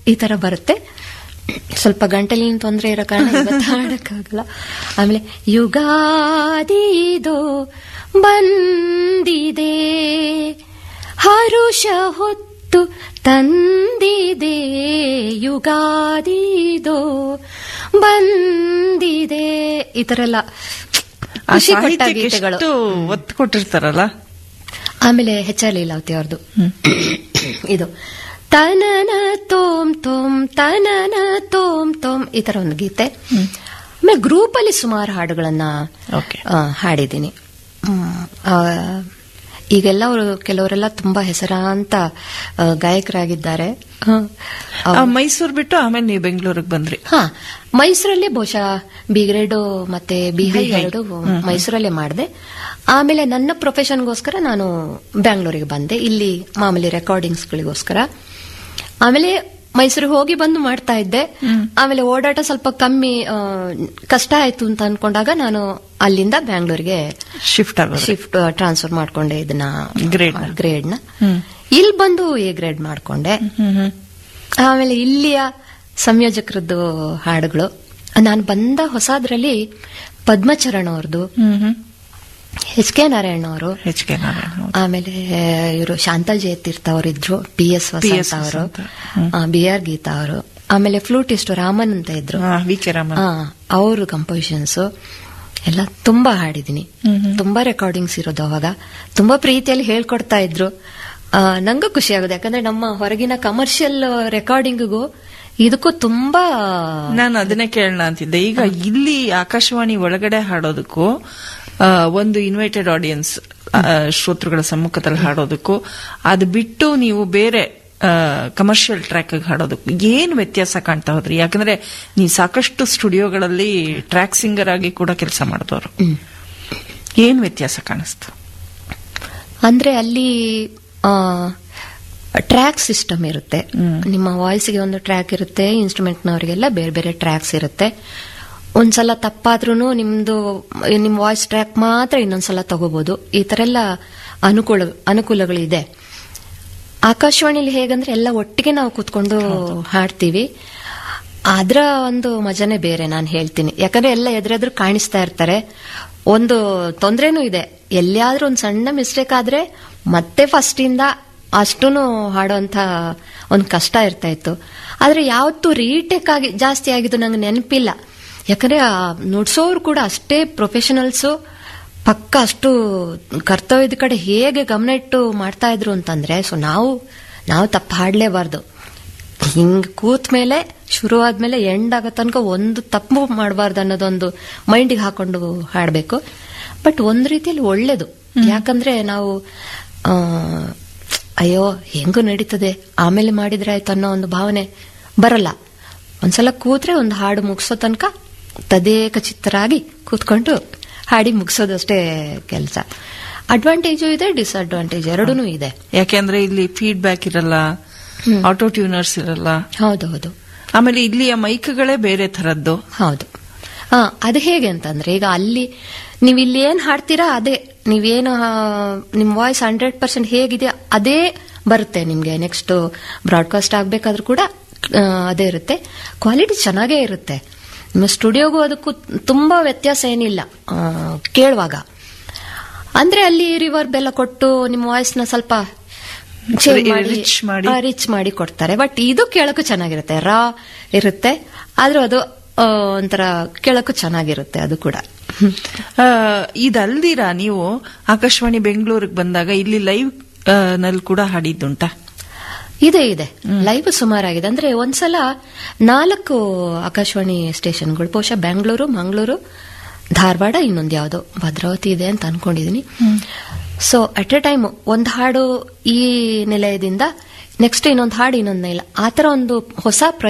ಈ ತರ ಬರುತ್ತೆ ಸ್ವಲ್ಪ ಗಂಟಲಿನ ತೊಂದರೆ ಇರೋ ಕಾರಣ ಇವತ್ತು ಹಾಡಕ್ಕಾಗಲ್ಲ ಆಮೇಲೆ ಯುಗಾದಿದೋ ಬಂದಿದೆ ಹರುಷ ಹೊತ್ತು ತಂದಿದೆ ಯುಗಾದಿದೋ ಬಂದಿದೆ ಈ ತರ ಎಲ್ಲ ಆ ಖುಷಿ ಕೊಟ್ಟ ಸಾಹಿತ್ಯಕ್ಕೆ ಗೀತೆಗಳು ಎಷ್ಟು ಒತ್ತು ಕೊಟ್ಟಿರ್ತಾರಲ್ಲ ಆಮೇಲೆ ಹೆಚ್ ಆರ್ ಲೀಲಾವತಿ ಅವ್ರದ್ದು ಇದು ತನನ ತೋಮ್ ತೋಮ್ ತನನ ತೋಮ್ ತೋಮ್ ಈ ತರ ಒಂದು ಗೀತೆ ಆಮೇಲೆ ಗ್ರೂಪ್ ಅಲ್ಲಿ ಸುಮಾರು ಹಾಡುಗಳನ್ನ ಓಕೆ ಆ, ಹಾಡಿದ್ದೀನಿ ಹ್ಮ್. ಆ, ಈಗೆಲ್ಲ ಅವರು ಕೆಲವರೆಲ್ಲ ತುಂಬಾ ಹೆಸರಾಂತ ಆ, ಗಾಯಕರಾಗಿದ್ದಾರೆ ಹ. ಅವ್ರು- ಮೈಸೂರು ಬಿಟ್ಟು ಆಮೇಲೆ ನೀವು ಬೆಂಗಳೂರಿಗೆ ಬಂದ್ರಿ ಹಾ ಮೈಸೂರಲ್ಲಿ ಬಹುಶಃ ಬಿ ಗ್ರೇಡು ಮತ್ತೆ ಬಿ ಹೈ ಬಿ ಹೈ. ಎರಡು ಮೈಸೂರಲ್ಲೇ ಮಾಡಿದೆ ಆಮೇಲೆ ನನ್ನ ಪ್ರೊಫೆಷನ್ಗೋಸ್ಕರ ನಾನು ಬ್ಯಾಂಗ್ಳೂರಿಗೆ ಬಂದೆ ಇಲ್ಲಿ ಮಾಮೂಲಿ ರೆಕಾರ್ಡಿಂಗ್ಸ್ಗಳಿಗೋಸ್ಕರ ಆಮೇಲೆ ಮೈಸೂರಿಗೆ ಹೋಗಿ ಬಂದು ಮಾಡ್ತಾ ಇದ್ದೆ ಆಮೇಲೆ ಓಡಾಟ ಸ್ವಲ್ಪ ಕಮ್ಮಿ ಆ, ಕಷ್ಟ ಆಯ್ತು ಅಂತ ಅನ್ಕೊಂಡಾಗ ನಾನು ಅಲ್ಲಿಂದ ಬ್ಯಾಂಗ್ಳೂರಿಗೆ ಶಿಫ್ಟ್ ಆಗೋದು ಶಿಫ್ಟ್ ಟ್ರಾನ್ಸ್ಫರ್ ಮಾಡ್ಕೊಂಡೆ ಇದನ್ನ Grade ನ. ಗ್ರೇಡ್ ನ ಹ್ಮ್. ಇಲ್ಲಿ ಬಂದು ಎ ಗ್ರೇಡ್ ಮಾಡ್ಕೊಂಡೆ ಹ್ಮ್ ಹ್ಮ್ ಆಮೇಲೆ ಇಲ್ಲಿಯ ಸಂಯೋಜಕರದ್ದು ಹಾಡುಗಳು ನಾನು ಬಂದ ಹೊಸದ್ರಲ್ಲಿ ಪದ್ಮಚರಣ್ ಅವ್ರದ್ದು ಹ್ಮ್ ಹ್ಮ್ ಎಚ್ ಕೆ ನಾರಾಯಣ ಅವರು ಎಚ್ ಕೆ ನಾರಾಯಣ ಹೌದು. ಆಮೇಲೆ ಇವರು ಶಾಂತಾ ಜಯತೀರ್ಥ ಅವರಿದ್ರು P S P Vasantha S ಅವರು ವಸಂತ. ಬಿ ಆರ್ ಗೀತಾ ಅವರು ಆಮೇಲೆ ಫ್ಲೂಟಿಸ್ಟ್ ರಾಮನ್ ಅಂತ ಇದ್ರು ಹಾ, ವಿ ಕೆ ರಾಮನ್ ಅವರು ಕಂಪೋಸಿಷನ್ಸ್ ಎಲ್ಲ ತುಂಬಾ ಹಾಡಿದೀನಿ ಹ್ಮ್ ಹ್ಮ್. ತುಂಬಾ ರೆಕಾರ್ಡಿಂಗ್ಸ್ ಇರೋದು ಅವಾಗ ತುಂಬಾ ಪ್ರೀತಿಯಲ್ಲಿ ಹೇಳ್ಕೊಡ್ತಾ ಇದ್ರು ಆ, ನಂಗೂ ಖುಷಿ ಆಗುತ್ತೆ ಯಾಕಂದ್ರೆ ನಮ್ಮ ಹೊರಗಿನ ಕಮರ್ಷಿಯಲ್ ರೆಕಾರ್ಡಿಂಗಿಗೂ ಇದಕ್ಕೂ ತುಂಬಾ ನಾನು ಅದನ್ನೇ ಕೇಳೋಣ ಅಂತಿದ್ದೆ ಈಗ ಇಲ್ಲಿ ಆಕಾಶವಾಣಿ ಒಳಗಡೆ ಹಾಡೋದಕ್ಕೂ ಆ, ಒಂದು ಇನ್ವೈಟೆಡ್ ಆಡಿಯನ್ಸ್ ಶ್ರೋತೃಗಳ ಸಮ್ಮುಖದಲ್ಲಿ ಹಾಡೋದಕ್ಕೂ ಅದು ಬಿಟ್ಟು ನೀವು ಬೇರೆ ಕಮರ್ಷಿಯಲ್ ಟ್ರ್ಯಾಕ್ ಹಾಡೋದಕ್ಕೂ ಏನ್ ವ್ಯತ್ಯಾಸ ಕಾಣ್ತಾ ಹೋದ್ರಿ ಯಾಕಂದ್ರೆ ನೀವು ಸಾಕಷ್ಟು ಸ್ಟುಡಿಯೋಗಳಲ್ಲಿ ಟ್ರ್ಯಾಕ್ ಸಿಂಗರ್ ಆಗಿ ಕೂಡ ಕೆಲಸ ಮಾಡಿದವರು ಏನ್ ವ್ಯತ್ಯಾಸ ಕಾಣಿಸ್ತು ಅಂದ್ರೆ ಅಲ್ಲಿ ಟ್ರ್ಯಾಕ್ ಸಿಸ್ಟಮ್ ಇರುತ್ತೆ ಹ್ಮ್. ನಿಮ್ಮ ವಾಯ್ಸ್ಗೆ ಒಂದು ಟ್ರ್ಯಾಕ್ ಇರುತ್ತೆ ಇನ್ಸ್ಟ್ರೂಮೆಂಟ್ನವರಿಗೆಲ್ಲ ಬೇರೆ ಬೇರೆ ಟ್ರ್ಯಾಕ್ಸ್ ಇರುತ್ತೆ ಒಂದ್ಸಲ ತಪ್ಪಾದ್ರೂ ನಿಮ್ದು ನಿಮ್ ವಾಯ್ಸ್ ಟ್ರ್ಯಾಕ್ ಮಾತ್ರ ಇನ್ನೊಂದ್ಸಲ ತಗೋಬಹುದು ಈ ತರ ಎಲ್ಲ ಅನುಕೂಲ ಅನುಕೂಲಗಳಿದೆ ಆಕಾಶವಾಣಿಲಿ ಹೇಗಂದ್ರೆ ಎಲ್ಲ ಒಟ್ಟಿಗೆ ನಾವು ಕೂತ್ಕೊಂಡು ಹಾಡ್ತೀವಿ ಅದ್ರ ಒಂದು ಮಜಾನೇ ಬೇರೆ ನಾನು ಹೇಳ್ತೀನಿ ಯಾಕಂದ್ರೆ ಎಲ್ಲ ಎದುರೆದ್ರು ಕಾಣಿಸ್ತಾ ಇರ್ತಾರೆ ಒಂದು ತೊಂದ್ರೆನೂ ಇದೆ ಎಲ್ಲಿಯಾದ್ರೂ ಒಂದು ಸಣ್ಣ ಮಿಸ್ಟೇಕ್ ಆದ್ರೆ ಮತ್ತೆ ಫಸ್ಟ್ ಇಂದ ಅಷ್ಟೂನು ಹಾಡೋಂತ ಒಂದು ಕಷ್ಟ ಇರ್ತಾ ಇತ್ತು ಆದ್ರೆ ಯಾವತ್ತೂ ರೀಟೇಕ್ ಆಗಿ ಜಾಸ್ತಿ ಆಗಿದ್ದು ನಂಗೆ ನೆನಪಿಲ್ಲ ಯಾಕಂದ್ರೆ ಆ ನುಡ್ಸೋರು ಕೂಡ ಅಷ್ಟೇ ಪ್ರೊಫೆಷನಲ್ಸು ಪಕ್ಕ ಅಷ್ಟು ಕರ್ತವ್ಯದ ಕಡೆ ಹೇಗೆ ಗಮನ ಇಟ್ಟು ಮಾಡ್ತಾ ಇದ್ರು ಅಂತಂದ್ರೆ ಸೊ ನಾವು ನಾವು ತಪ್ಪು ಹಾಡ್ಲೇಬಾರ್ದು ಹಿಂಗ್ ಕೂತ್ ಮೇಲೆ ಶುರು ಆದ್ಮೇಲೆ ಎಂಡ್ ಆಗೋ ತನಕ ಒಂದು ತಪ್ಪು ಮಾಡಬಾರ್ದು ಅನ್ನೋದೊಂದು ಮೈಂಡಿಗೆ ಹಾಕೊಂಡು ಹಾಡಬೇಕು ಬಟ್ ಒಂದ್ ರೀತಿಯಲ್ಲಿ ಒಳ್ಳೇದು ಯಾಕಂದ್ರೆ ನಾವು ಆ, ಅಯ್ಯೋ ಹೆಂಗು ನಡೀತದೆ ಆಮೇಲೆ ಮಾಡಿದ್ರೆ ಆಯ್ತು ಅನ್ನೋ ಒಂದು ಭಾವನೆ ಬರಲ್ಲ ಒಂದ್ಸಲ ಕೂತ್ರೆ ಒಂದು ಹಾಡು ಮುಗಿಸೋ ತನಕ ತದೇಕ ಚಿತ್ತರಾಗಿ ಕೂತ್ಕೊಂಡು ಹಾಡಿ ಮುಗಿಸೋದಷ್ಟೇ ಕೆಲಸ ಅಡ್ವಾಂಟೇಜು ಇದೆ ಡಿಸ್ಅಡ್ವಾಂಟೇಜ್ ಎರಡೂ ಇದೆ ಯಾಕೆಂದ್ರೆ ಇಲ್ಲಿ ಫೀಡ್ಬ್ಯಾಕ್ ಇರಲ್ಲ ಆಟೋ ಟ್ಯೂನರ್ಸ್ ಇರಲ್ಲ ಹೌದೌದು ಆಮೇಲೆ ಇಲ್ಲಿಯ ಮೈಕ್ಗಳೇ ಬೇರೆ ತರದ್ದು ಹೌದು ಹಾ ಅದು ಹೇಗೆ ಅಂತಂದ್ರೆ ಈಗ ಅಲ್ಲಿ ನೀವು ಇಲ್ಲಿ ಏನ್ ಹಾಡ್ತೀರಾ ಅದೇ ನೀವೇನು ಆ, ನಿಮ್ ವಾಯ್ಸ್ ಹಂಡ್ರೆಡ್ ಪರ್ಸೆಂಟ್ ಹೇಗಿದೆ ಅದೇ ಬರುತ್ತೆ ನಿಮ್ಗೆ ನೆಕ್ಸ್ಟ್ ಬ್ರಾಡ್ಕಾಸ್ಟ್ ಆಗ್ಬೇಕಾದ್ರೂ ಕೂಡ ಆ, ಅದೇ ಇರುತ್ತೆ ಕ್ವಾಲಿಟಿ ಚೆನ್ನಾಗೇ ಇರುತ್ತೆ ನಿಮ್ಮ ಸ್ಟುಡಿಯೋಗೂ ಅದಕ್ಕೂ ತುಂಬಾ ವ್ಯತ್ಯಾಸ ಏನಿಲ್ಲ ಆ, ಕೇಳುವಾಗ ಅಂದ್ರೆ ಅಲ್ಲಿ ರಿವರ್ಬ್ ಎಲ್ಲ ಕೊಟ್ಟು ನಿಮ್ಮ ವಾಯ್ಸ್ ನ ಸ್ವಲ್ಪ change ರಿ- ಮಾಡಿ rich ಮಾಡಿ. ರಿಚ್ ಮಾಡಿ ಕೊಡ್ತಾರೆ ಬಟ್ ಇದು ಕೇಳಕ್ಕೂ ಚೆನ್ನಾಗಿರುತ್ತೆ ರಾ ಇರುತ್ತೆ ಆದ್ರೂ ಅದು ಆ, ಒಂಥರ ಕೇಳಕ್ಕೂ ಚೆನ್ನಾಗಿರುತ್ತೆ ಅದು ಕೂಡ ಆ, ಇದಲ್ದಿರ ನೀವು ಆಕಾಶವಾಣಿ ಬೆಂಗಳೂರಿಗೆ ಬಂದಾಗ ಇಲ್ಲಿ ಲೈವ್ ನಲ್ಲಿ ಕೂಡ ಹಾಡಿದ್ದುಂಟಾ ಇದೆ ಇದೆ ಲೈವ್ ಸುಮಾರಾಗಿದೆ ಅಂದ್ರೆ ಒಂದ್ಸಲ ನಾಲ್ಕು ಆಕಾಶವಾಣಿ ಸ್ಟೇಷನ್ಗಳು ಬಹುಶಃ ಬೆಂಗಳೂರು ಮಂಗಳೂರು ಧಾರವಾಡ ಇನ್ನೊಂದು ಯಾವ್ದೋ ಭದ್ರಾವತಿ ಇದೆ ಅಂತ ಅನ್ಕೊಂಡಿದೀನಿ ಸೊ ಅಟ್ ಎ ಟೈಮ್ ಒಂದು ಹಾಡು ಈ ನಿಲಯದಿಂದ ನೆಕ್ಸ್ಟ್ ಇನ್ನೊಂದು ಹಾಡು ಇನ್ನೊಂದು ನಿಲ ಆ ತರ ಒಂದು ಹೊಸ